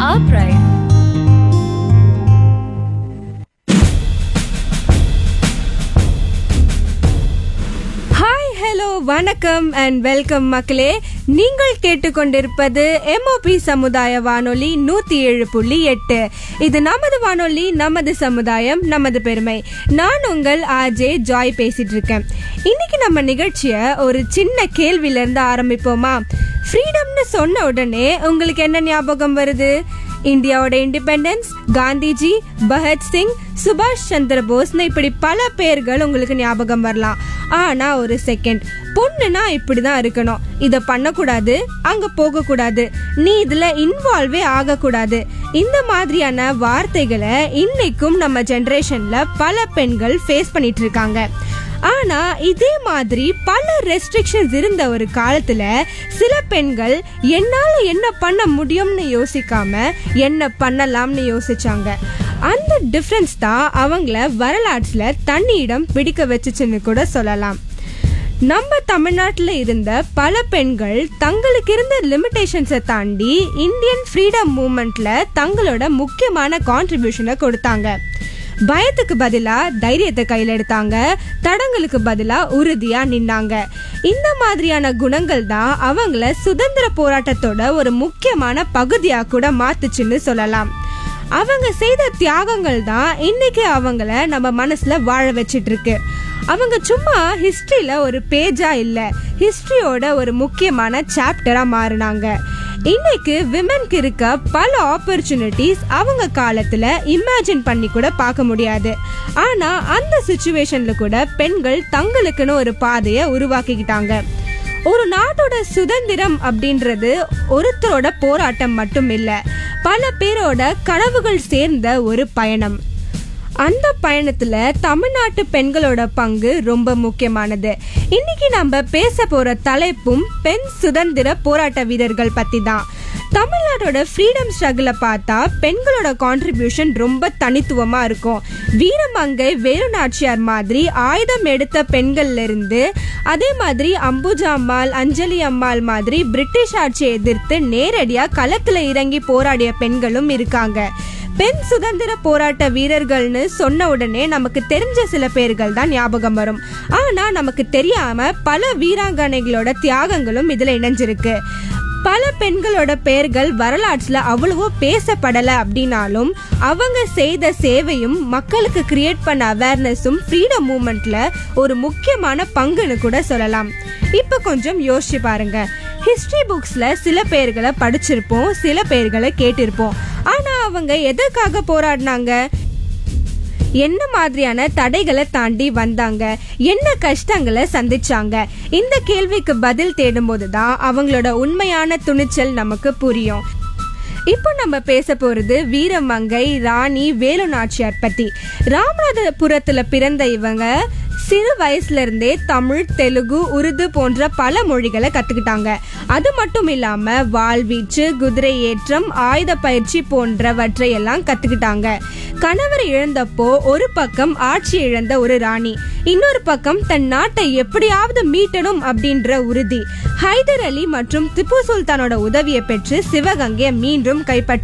our pride. Hi hello வணக்கம் and welcome மக்களே நீங்கள் கேட்டுக்கொண்டிருப்பது எம்ஓபி சமுதாய வானொலி நூத்தி ஏழு புள்ளி எட்டு இது நமது வானொலி நமது சமுதாயம் நமது பெருமை நான் உங்கள் ஆர்ஜே ஜாய் பேசிட்டு இருக்கேன் இன்னைக்கு நம்ம நிகழ்ச்சியை ஒரு சின்ன கேள்வியில இருந்து ஆரம்பிப்போமா ஃப்ரீடம்னு சொன்ன உடனே உங்களுக்கு என்ன ஞாபகம் வருது இந்தியாவோட இண்டிபெண்டன்ஸ் காந்திஜி பகத்சிங் சுபாஷ் சந்திர போஸ்னு இப்படி பல பேர்கள் உங்களுக்கு ஞாபகம் வரலாம் ஆனா ஒரு செகண்ட் பொண்ணுனா இப்படிதான் இருக்கணும் இத பண்ணக்கூடாது அங்க போக கூடாது நீ இதுல இன்வால்வே ஆகக்கூடாது இந்த மாதிரியான வார்த்தைகளை இன்னைக்கும் நம்ம ஜெனரேஷன்ல பல பெண்கள் ஃபேஸ் பண்ணிட்டு இருக்காங்க ஆனா இதே மாதிரி பல ரெஸ்ட்ரிக்ஷன்ஸ் இருந்த ஒரு காலத்துல சில பெண்கள் என்னால என்ன பண்ண முடியும்னு யோசிக்காம என்ன பண்ணலாம்னு யோசிச்சாங்க அந்த டிஃப்ரென்ஸ் தான் அவங்கள வரலாற்றுல தண்ணியிடம் பிடிக்க வச்சுச்சுன்னு கூட சொல்லலாம் நம்ம தமிழ்நாட்டில் இருந்த பல பெண்கள் தங்களுக்கு இருந்த லிமிடேஷன்ஸை தாண்டி இந்தியன் ஃப்ரீடம் மூமெண்ட்ல தங்களோட முக்கியமான கான்ட்ரிபியூஷனை கொடுத்தாங்க பயத்துக்கு பதிலா தைரியத்தை கையில் எடுத்தாங்க தடங்களுக்கு பதிலா உறுதியா நின்னாங்க இந்த மாதிரியான குணங்கள் தான் அவங்கள சுதந்திர போராட்டத்தோட ஒரு முக்கியமான பகுதியா கூட மாத்துச்சுன்னு சொல்லலாம் அவங்க செய்த தியாகங்கள் தான் இன்னைக்கு அவங்கள நம்ம மனசுல வாழ வச்சிட்டு இருக்கு அவங்க சும்மா ஹிஸ்டரியில ஒரு பேஜா இல்ல ஹிஸ்டரியோட ஒரு முக்கியமான சாப்டரா மாறினாங்க இன்னைக்கு விமென்க்கு இருக்க பல ஆப்பர்ச்சுனிட்டிஸ் அவங்க காலத்துல இமேஜின் பண்ணி கூட பார்க்க முடியாது ஆனா அந்த சுச்சுவேஷன்ல கூட பெண்கள் தங்களுக்குன்னு ஒரு பாதையை உருவாக்கிக்கிட்டாங்க ஒரு நாட்டோட சுதந்திரம் அப்படின்றது ஒருத்தரோட போராட்டம் மட்டும் இல்ல பல பேரோட கனவுகள் சேர்ந்த ஒரு பயணம் அந்த பயணத்துல தமிழ்நாட்டு பெண்களோட பங்கு ரொம்ப முக்கியமானது இன்னைக்கு நம்ம பேச போற தலைப்பும் பெண் சுதந்திர போராட்ட வீரர்கள் பத்தி தான் தமிழ்நாட்டோட ஃப்ரீடம் ஸ்ட்ரகிள பார்த்தா பெண்களோட கான்ட்ரிபியூஷன் ரொம்ப தனித்துவமா இருக்கும் வீரமங்கை வேலு நாச்சியார் மாதிரி ஆயுதம் எடுத்த பெண்கள்ல இருந்து அதே மாதிரி அம்புஜா அம்மாள் அஞ்சலி அம்மாள் மாதிரி பிரிட்டிஷ் ஆட்சியை எதிர்த்து நேரடியா களத்துல இறங்கி போராடிய பெண்களும் இருக்காங்க பெண் சுதந்திர போராட்ட வீரர்கள்னு சொன்ன உடனே நமக்கு தெரிஞ்ச சில பேர்கள் தான் ஞாபகம் வரும் ஆனா நமக்கு தெரியாம பல வீராங்கனைகளோட தியாகங்களும் இதுல இணைஞ்சிருக்கு பல பெண்களோட பெயர்கள் வரலாற்றுல அவ்வளவோ பேசப்படல அப்படின்னாலும் அவங்க செய்த சேவையும் மக்களுக்கு கிரியேட் பண்ண அவேர்னஸும் ஃப்ரீடம் மூமெண்ட்ல ஒரு முக்கியமான பங்குன்னு கூட சொல்லலாம் இப்ப கொஞ்சம் யோசிச்சு பாருங்க ஹிஸ்டரி புக்ஸ்ல சில பேர்களை படிச்சிருப்போம் சில பேர்களை கேட்டிருப்போம் ஆனா அவங்க எதற்காக போராடினாங்க என்ன மாதிரியான தடைகளை தாண்டி வந்தாங்க என்ன கஷ்டங்களை சந்திச்சாங்க இந்த கேள்விக்கு பதில் தேடும்போது தான் அவங்களோட உண்மையான துணிச்சல் நமக்கு புரியும் இப்போ நம்ம பேச போறது வீரமங்கை ராணி வேலு நாச்சியார் பத்தி ராமநாதபுரத்துல பிறந்த இவங்க சிறு வயசுல இருந்தே தமிழ் தெலுங்கு உருது போன்ற பல மொழிகளை கத்துக்கிட்டாங்க அது மட்டும் இல்லாம வாழ்வீச்சு குதிரை ஏற்றம் ஆயுத பயிற்சி போன்றவற்றை எல்லாம் கத்துக்கிட்டாங்க கணவர் இழந்தப்போ ஒரு பக்கம் ஆட்சி இழந்த ஒரு ராணி இன்னொரு பக்கம் தன் நாட்டை எப்படியாவது மீட்டணும் அப்படின்ற உறுதி ஹைதர் அலி மற்றும் திப்பு சுல்தானோட உதவியை பெற்று சிவகங்கையை மீண்டும் கைப்பற்றி